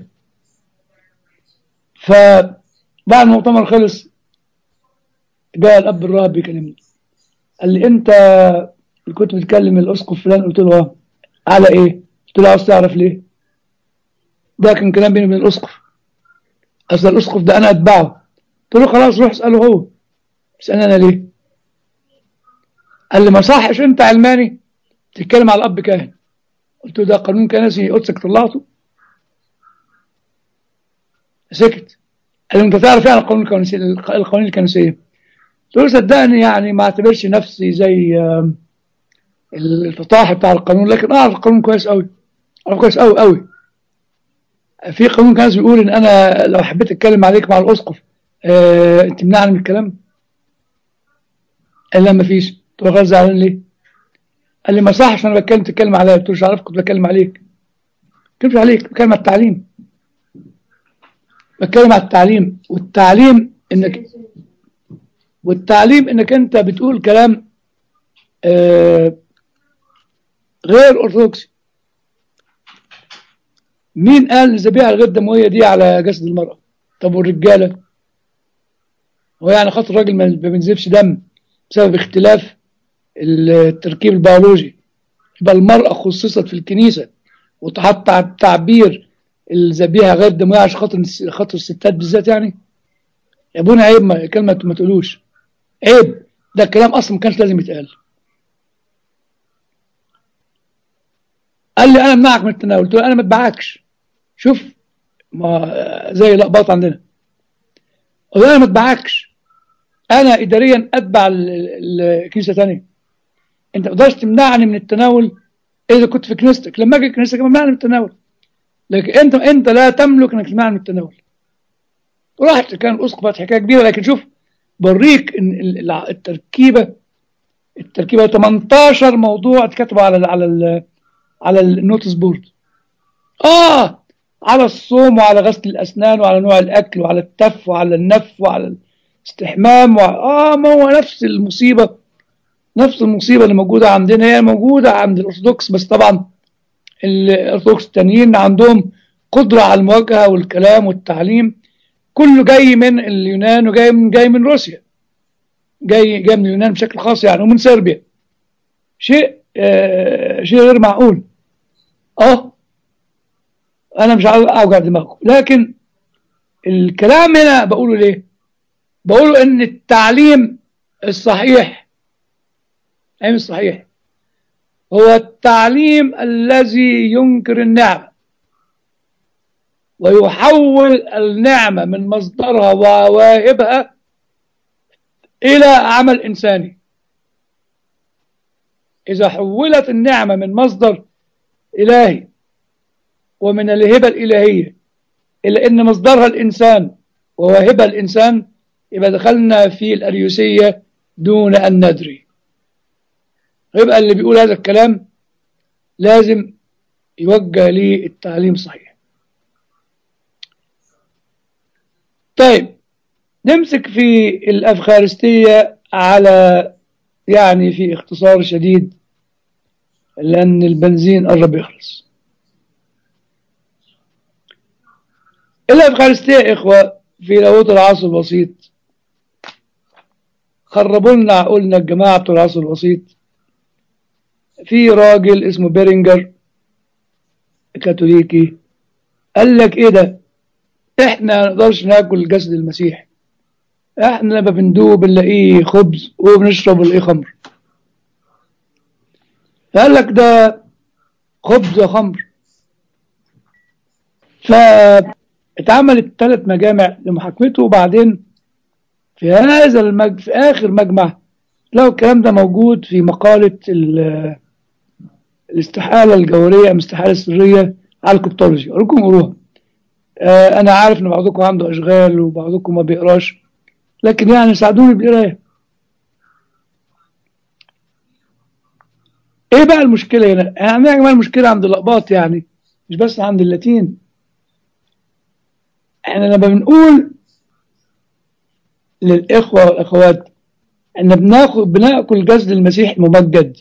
فبعد المؤتمر خلص جاء الاب الراهب بيكلمني قال لي انت اللي كنت بتكلم الاسقف فلان قلت له اه على ايه قلت له عاوز تعرف ليه ده كان كلام بيني وبين الاسقف اصل الاسقف ده انا اتبعه قلت له خلاص روح اساله هو اسالني انا ليه قال لي ما صحش انت علماني تتكلم على الاب كاهن قلت له ده قانون كنسي قدسك طلعته سكت قال لي انت تعرف يعني القانون الكنسي القوانين الكنسيه قلت له صدقني يعني ما اعتبرش نفسي زي آم، الفطاح بتاع القانون لكن اعرف القانون كويس قوي عارف كويس قوي قوي في قانون كان بيقول ان انا لو حبيت اتكلم عليك مع الاسقف آه، انت تمنعني من الكلام قال لا مفيش قلت له خلاص زعلان ليه قال لي ما صحش انا بتكلم تتكلم عليا قلت له مش عارف كنت بتكلم عليك ما بتكلمش عليك بتكلم على التعليم بتكلم على التعليم والتعليم انك والتعليم انك انت بتقول كلام آه غير ارثوذكسي مين قال الذبيحه الغير دمويه دي على جسد المراه طب والرجاله هو يعني خاطر الراجل ما ما بينزفش دم بسبب اختلاف التركيب البيولوجي يبقى المرأة خصصت في الكنيسة وتحط على التعبير الذبيحة غير دموية عشان خاطر خاطر الستات بالذات يعني يا ابونا عيب ما كلمة ما تقولوش عيب ده الكلام اصلا ما كانش لازم يتقال قال لي انا امنعك من التناول قلت له انا ما اتبعكش شوف ما زي لقباط عندنا قلت له انا ما اتبعكش انا اداريا اتبع ال- ال- الكنيسه ثانيه انت ما تقدرش تمنعني من التناول اذا كنت في كنيستك لما اجي كنيستك منعني من التناول لكن انت انت لا تملك انك تمنعني من التناول رحت كان الاسقف حكايه كبيره لكن شوف بوريك ان ال- ال- التركيبه التركيبه 18 موضوع اتكتبوا على ال على ال على النوتس بورد اه على الصوم وعلى غسل الاسنان وعلى نوع الاكل وعلى التف وعلى النف وعلى الاستحمام وعلى اه ما هو نفس المصيبه نفس المصيبه اللي موجوده عندنا هي موجوده عند الارثوذكس بس طبعا الارثوذكس التانيين عندهم قدره على المواجهه والكلام والتعليم كله جاي من اليونان وجاي من جاي من روسيا جاي جاي من اليونان بشكل خاص يعني ومن صربيا شيء آه شيء غير معقول اه انا مش عاوز اوجع دماغكم لكن الكلام هنا بقوله ليه بقوله ان التعليم الصحيح التعليم الصحيح هو التعليم الذي ينكر النعمة ويحول النعمة من مصدرها وواهبها إلى عمل إنساني إذا حولت النعمة من مصدر إلهي ومن الهبة الإلهية إلى أن مصدرها الإنسان وواهبها الإنسان يبقى دخلنا في الأريوسية دون أن ندري يبقى اللي بيقول هذا الكلام لازم يوجه لي التعليم صحيح طيب نمسك في الأفخارستية على يعني في اختصار شديد لأن البنزين قرب يخلص الأفخارستية يا إخوة في لاهوت العصر البسيط خربوا لنا عقولنا الجماعة بتوع العصر البسيط في راجل اسمه بيرنجر كاثوليكي قال لك ايه ده احنا ما نقدرش ناكل جسد المسيح احنا لما بندوب بنلاقيه خبز وبنشرب نلاقيه خمر قال لك ده خبز وخمر فاتعملت ثلاث مجامع لمحاكمته وبعدين في هذا المج... في اخر مجمع لو الكلام ده موجود في مقالة ال... الاستحالة الجوهرية أم الاستحالة السرية على الكريبتولوجي أرجوكم قروها آه أنا عارف إن بعضكم عنده أشغال وبعضكم ما بيقراش لكن يعني ساعدوني بالقراية إيه بقى المشكلة هنا؟ يعني يا جماعة المشكلة عند الأقباط يعني مش بس عند اللاتين احنا لما بنقول للإخوة والأخوات إن بناخد بناكل جسد المسيح الممجد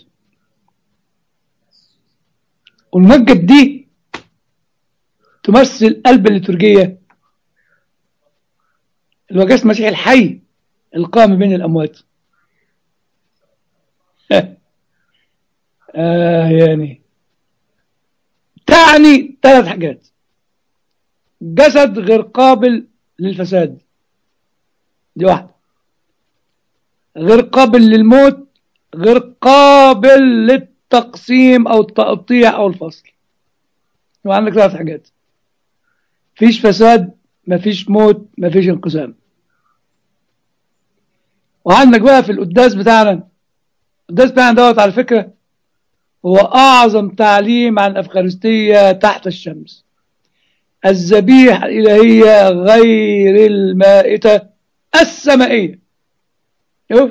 والمجد دي تمثل قلب الليتورجية اللي هو جسد المسيح الحي القائم بين الأموات آه يعني تعني ثلاث حاجات جسد غير قابل للفساد دي واحدة غير قابل للموت غير قابل للتقسيم أو التقطيع أو الفصل يبقى عندك ثلاث حاجات مفيش فساد مفيش موت مفيش انقسام وعندك بقى في القداس بتاعنا القداس بتاعنا دوت على فكرة هو أعظم تعليم عن الأفخارستية تحت الشمس الذبيحة الإلهية غير المائتة السمائية شوف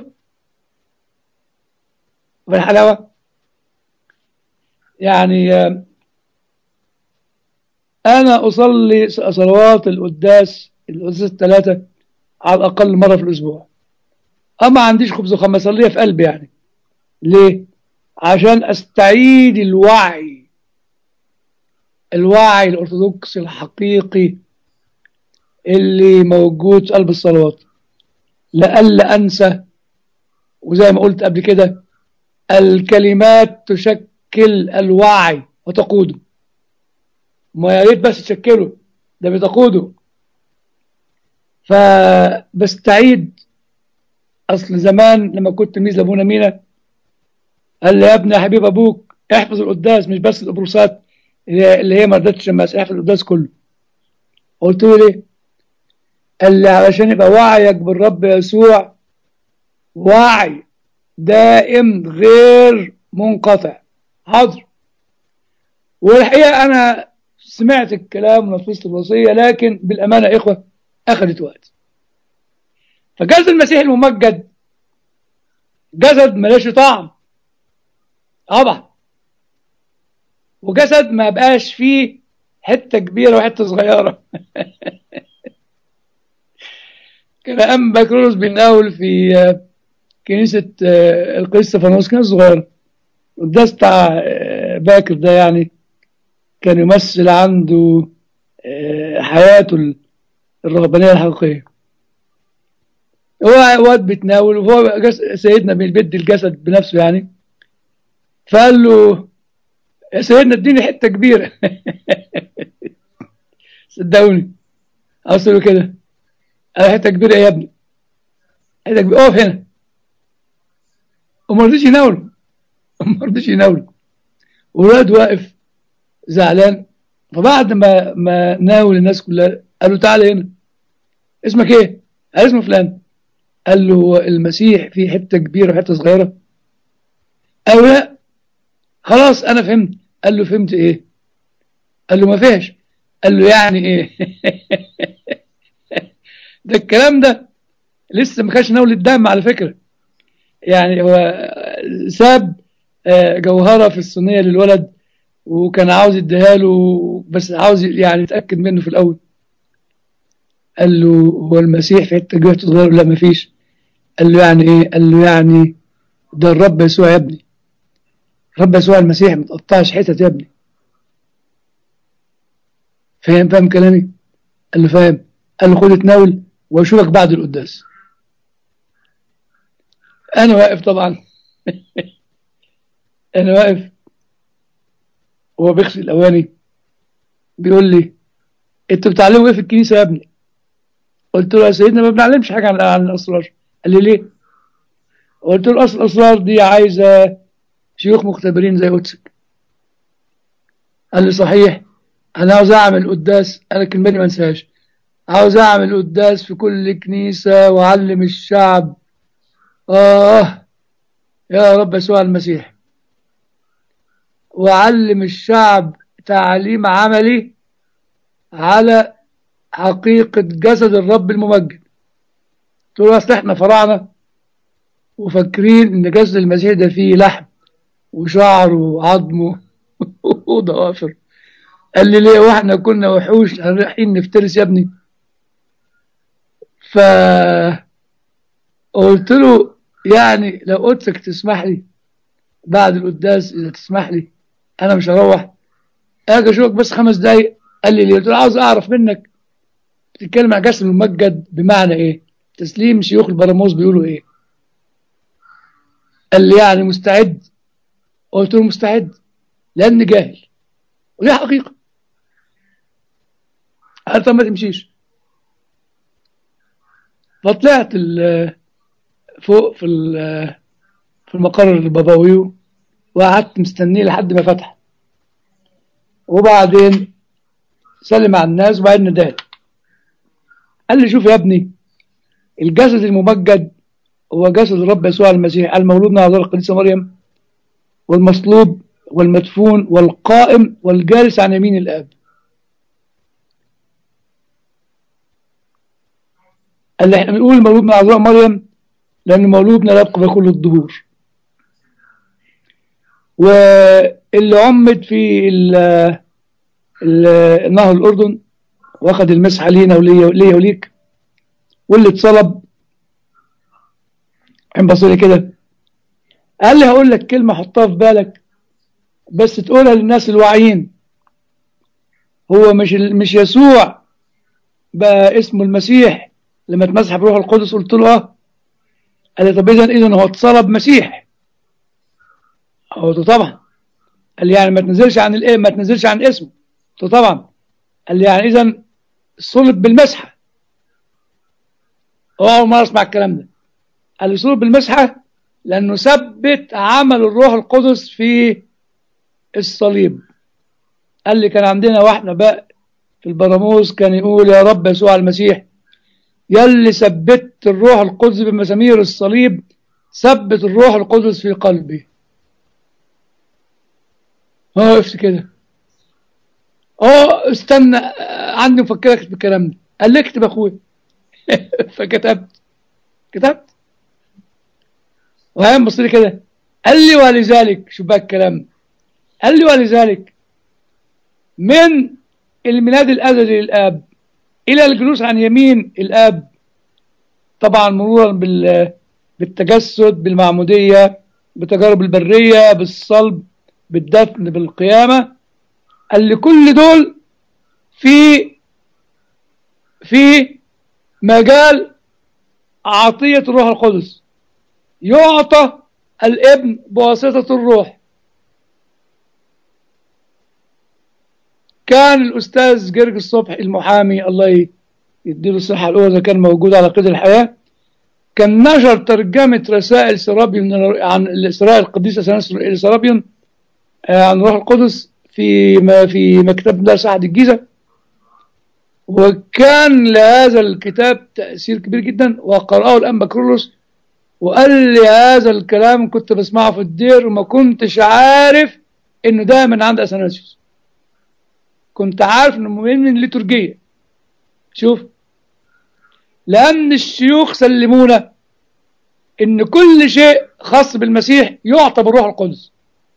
والحلاوة يعني أنا أصلي صلوات القداس القداس الثلاثة على الأقل مرة في الأسبوع أما عنديش خبز وخمس أصليها في قلبي يعني ليه؟ عشان أستعيد الوعي الوعي الأرثوذكسي الحقيقي اللي موجود في قلب الصلوات لألا أنسى وزي ما قلت قبل كده الكلمات تشكل الوعي وتقوده ما يا ريت بس تشكله ده بتقوده فبستعيد اصل زمان لما كنت تلميذ لابونا مينا قال لي يا ابني يا حبيب ابوك احفظ القداس مش بس الابروسات اللي هي ما رضتش الشماس احفظ القداس كله قلت له ليه؟ قال لي علشان يبقى وعيك بالرب يسوع وعي دائم غير منقطع حاضر والحقيقة أنا سمعت الكلام ونفذت الوصية لكن بالأمانة يا إخوة أخذت وقت فجسد المسيح الممجد جسد ملاش طعم طبعا وجسد ما بقاش فيه حتة كبيرة وحتة صغيرة كان أم بكروس بنقول في كنيسة القديس استفانوس كان صغير والدرس بتاع باكر ده يعني كان يمثل عنده حياته الرهبانية الحقيقية هو واد بيتناول وهو سيدنا بيبدي الجسد بنفسه يعني فقال له يا سيدنا اديني حتة كبيرة صدقوني أوصل له كده قال حتة كبيرة يا ابني حتة كبيرة اقف هنا وما رضيش يناوله ما رضيش يناوله والواد واقف زعلان فبعد ما ما ناول الناس كلها قالوا تعالى هنا اسمك ايه؟ قال اسمه فلان قال له المسيح في حته كبيره وحته صغيره قال لا خلاص انا فهمت قال له فهمت ايه؟ قال له ما فيهاش قال له يعني ايه؟ ده الكلام ده لسه ما كانش ناول الدم على فكره يعني هو ساب جوهره في الصينيه للولد وكان عاوز يديها له بس عاوز يعني يتاكد منه في الاول قال له هو المسيح في حته جهه صغيره لا ما فيش قال له يعني ايه قال له يعني ده الرب يسوع يا ابني الرب يسوع المسيح ما تقطعش حتت يا ابني فاهم فاهم كلامي قال له فاهم قال له خد اتناول واشوفك بعد القداس انا واقف طبعا انا واقف وهو بيغسل الاواني بيقول لي انتوا بتعلموا ايه في الكنيسه يا ابني قلت له يا سيدنا ما بنعلمش حاجه عن عن الاسرار قال لي ليه قلت له اصل الاسرار دي عايزه شيوخ مختبرين زي قدسك قال لي صحيح انا عاوز اعمل قداس انا الكلمه دي ما انساهاش عاوز اعمل قداس في كل كنيسه واعلم الشعب اه يا رب يسوع المسيح وعلم الشعب تعليم عملي على حقيقة جسد الرب الممجد تقول اصل احنا فراعنة وفاكرين ان جسد المسيح ده فيه لحم وشعر وعظم وضوافر قال لي ليه واحنا كنا وحوش رايحين نفترس يا ابني ف قلت له يعني لو قدسك تسمح لي بعد القداس اذا تسمح لي انا مش هروح اجي اشوفك بس خمس دقايق قال لي ليه قلت له عاوز اعرف منك بتتكلم عن جسم الممجد بمعنى ايه تسليم شيوخ البراموس بيقولوا ايه قال لي يعني مستعد قلت له مستعد لان جاهل ودي حقيقه قال طب ما تمشيش فطلعت فوق في في المقر البابوي وقعدت مستنيه لحد ما فتح وبعدين سلم على الناس وبعدين نداه قال لي شوف يا ابني الجسد الممجد هو جسد الرب يسوع المسيح المولود من عذراء القديسه مريم والمصلوب والمدفون والقائم والجالس عن يمين الآب اللي احنا بنقول المولود من عذراء مريم لأن مولود من الأب قبل كل الظهور واللي عمد في ال ال نهر الأردن واخد المسحة لينا وليا وليا وليك واللي اتصلب عم بصير كده قال لي هقول لك كلمة حطها في بالك بس تقولها للناس الواعيين هو مش مش يسوع بقى اسمه المسيح لما اتمسح بروح القدس قلت له اه قال لي طب اذا اذا هو اتصلب مسيح قلت له طبعا قال لي يعني ما تنزلش عن الايه ما تنزلش عن اسمه قلت له طبعا قال لي يعني اذا صلب بالمسحه هو اول مره اسمع الكلام ده قال لي صلب بالمسحه لانه ثبت عمل الروح القدس في الصليب قال لي كان عندنا واحنا بقى في البراموس كان يقول يا رب يسوع المسيح يلي ثبت الروح القدس بمسامير الصليب ثبت الروح القدس في قلبي اه وقفت كده اه استنى عندي مفكرك بالكلام ده قال لي اكتب يا اخويا فكتبت كتبت وهي بص لي كده قال لي ولذلك شوف بقى الكلام قال لي ولذلك من الميلاد الازلي للاب الى الجلوس عن يمين الاب طبعا مرورا بال بالتجسد بالمعموديه بتجارب البريه بالصلب بالدفن بالقيامه قال لي كل دول في في مجال عطيه الروح القدس يعطى الابن بواسطه الروح كان الأستاذ جرج الصبح المحامي الله يديله الصحة الأولى إذا كان موجود على قيد الحياة كان نشر ترجمة رسائل سرابيون عن الإسراء القديس سرابيون عن روح القدس في ما في مكتب درس أحد الجيزة وكان لهذا الكتاب تأثير كبير جدا وقرأه الأنبا كرولوس وقال لي هذا الكلام كنت بسمعه في الدير وما كنتش عارف إنه ده من عند أثناسيوس كنت عارف انه من الليتورجية شوف لأن الشيوخ سلمونا إن كل شيء خاص بالمسيح يعطى بالروح القدس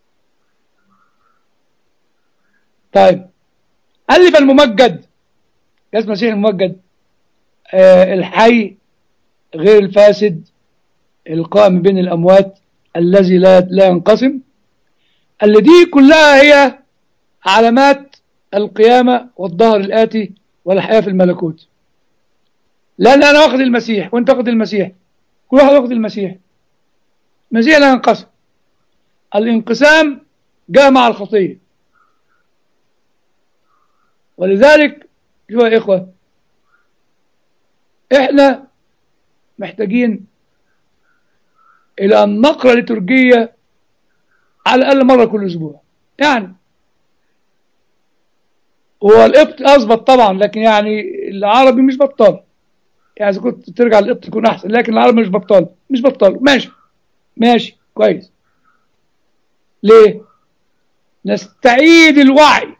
طيب قال لي فالممجد اسم المسيح الممجد آه الحي غير الفاسد القائم بين الأموات الذي لا لا ينقسم اللي دي كلها هي علامات القيامة والظهر الآتي والحياة في الملكوت لأن أنا واخد المسيح وأنت واخد المسيح كل واحد واخد المسيح المسيح لا ينقسم الانقسام جاء مع الخطية ولذلك شو يا إخوة إحنا محتاجين إلى أن نقرأ لترجية على الأقل مرة كل أسبوع يعني هو القبط اثبت طبعا لكن يعني العربي مش بطال يعني اذا كنت ترجع للقبط تكون احسن لكن العربي مش بطال مش بطال ماشي ماشي كويس ليه نستعيد الوعي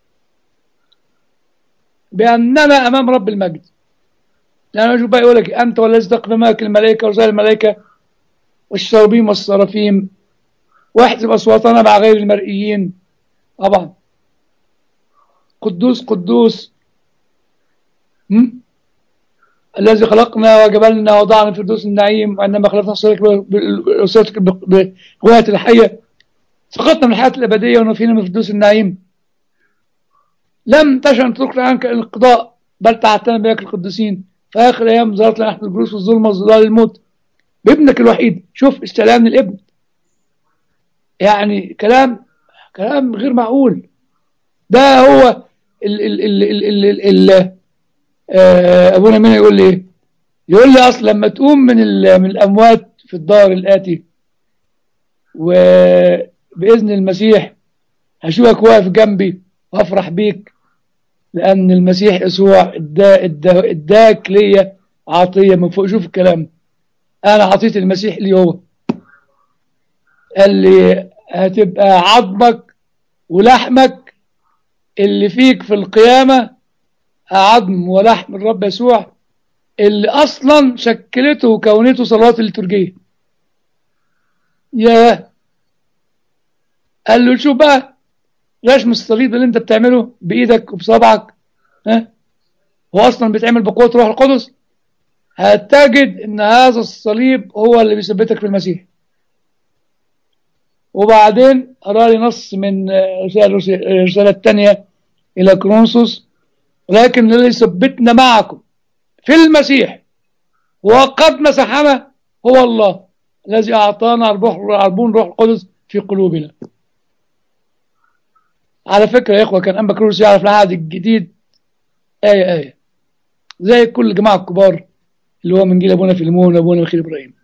باننا امام رب المجد لأن أشوف بقى يقول لك أنت والذي تقدمك الملائكة ورسائل الملائكة والشرابيم والصرافيم واحسب أصواتنا مع غير المرئيين طبعا قدوس قدوس هم؟ الذي خلقنا وجبلنا وضعنا في فردوس النعيم وإنما خلقنا صورتك بقوات الحية سقطنا من الحياة الأبدية ونفينا من فردوس النعيم لم تشأن تتركنا عنك القضاء بل تعتنا بياك القديسين في آخر أيام ظهرت لنا نحن الجلوس والظلمة وظلال الموت بابنك الوحيد شوف استعلام الابن يعني كلام كلام غير معقول ده هو ال ال ال ال ال ال آه ابونا مين يقول لي ايه يقول لي اصل لما تقوم من من الاموات في الدار الاتي وباذن المسيح هشوفك واقف جنبي وافرح بيك لان المسيح يسوع اداك ادا اداك ليا عطيه من فوق شوف الكلام انا عطيت المسيح لي هو قال لي هتبقى عظمك ولحمك اللي فيك في القيامة عظم ولحم الرب يسوع اللي أصلا شكلته وكونته صلاة الليتورجية ياه قال له شوف بقى رسم الصليب اللي انت بتعمله بإيدك وبصبعك ها هو أصلا بيتعمل بقوة روح القدس هتجد ان هذا الصليب هو اللي بيثبتك في المسيح وبعدين أرى لي نص من الرسالة الثانية إلى كرونسوس ولكن الذي ثبتنا معكم في المسيح وقد مسحنا هو الله الذي أعطانا الروح عربون روح القدس في قلوبنا على فكرة يا إخوة كان أنبا كروس يعرف العهد الجديد آية آية زي كل الجماعة الكبار اللي هو من جيل أبونا فيلمون وأبونا مخيل إبراهيم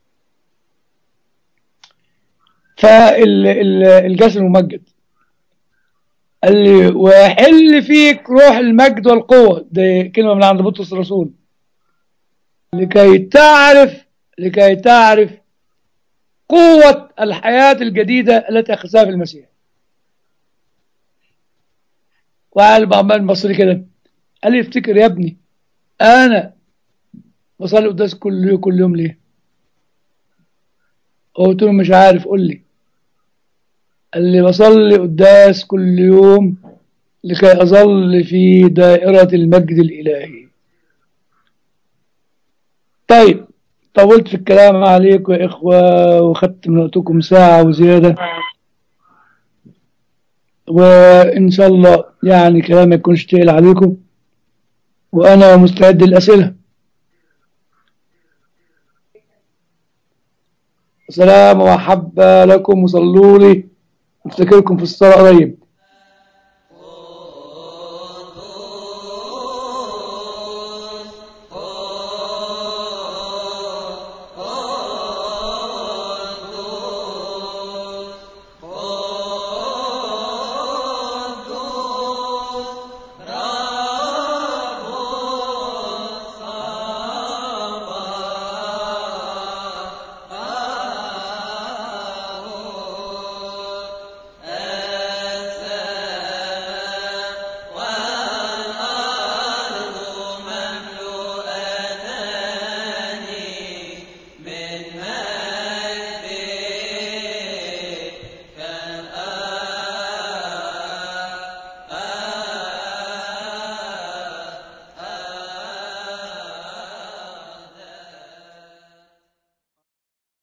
فالجسد الممجد قال لي ويحل فيك روح المجد والقوة دي كلمة من عند بطرس الرسول لكي تعرف لكي تعرف قوة الحياة الجديدة التي أخذها في المسيح وقال بعمال مصري كده قال لي افتكر يا ابني أنا بصلي قداس كل يوم كل يوم ليه؟ قلت له مش عارف قول لي قال لي بصلي قداس كل يوم لكي أظل في دائرة المجد الإلهي طيب طولت في الكلام عليكم يا إخوة وخدت من وقتكم ساعة وزيادة وإن شاء الله يعني كلام ما يكونش تقيل عليكم وأنا مستعد للأسئلة سلام وحبة لكم وصلوا لي افتكركم في الصلاة قريب